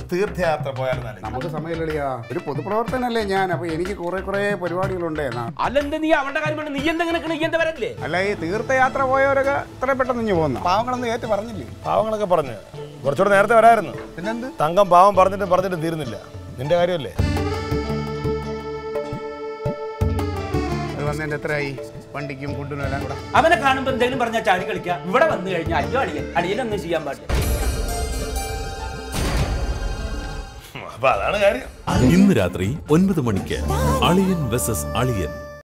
തീർത്ഥയാത്ര പോയാലും നല്ല നമുക്ക് സമയമില്ലളിയാ ഒരു പൊതുപ്രവർത്തനല്ലേ ഞാൻ അപ്പൊ എനിക്ക് കുറെ കുറെ പരിപാടികളുണ്ട് എന്നാ അല്ലെന്ത് നീ അവന്റെ കാര്യം പറഞ്ഞ് നീ എന്തെങ്കിലും നീ എന്താ വരല്ലേ അല്ല ഈ തീർത്ഥയാത്ര പോയവരൊക്കെ ഇത്ര പെട്ടെന്ന് ഇഞ്ഞു പോകുന്ന പാവങ്ങളൊന്നും ഏറ്റു പറഞ്ഞില്ലേ പാവങ്ങളൊക്കെ പറഞ്ഞു കുറച്ചുകൂടെ നേരത്തെ വരായിരുന്നു പിന്നെന്ത് തങ്കം പാവം പറഞ്ഞിട്ടും പറഞ്ഞിട്ടും തീരുന്നില്ല നിന്റെ കാര്യമല്ലേ അത് വന്നതിന്റെ എത്രയായി വണ്ടിക്കും ഫുഡിനും എല്ലാം കൂടെ അവനെ കാണുമ്പോ എന്തെങ്കിലും പറഞ്ഞാൽ ചാടി കളിക്കാം ഇവിടെ വന്നു കഴിഞ്ഞാൽ അയ്യോ അടിയൻ അടിയനൊന്നും ചെയ്യാൻ പാടില്ല അപ്പൊ അതാണ് കാര്യം ഇന്ന് രാത്രി ഒൻപത് മണിക്ക് അളിയൻ വെസസ് അളിയൻ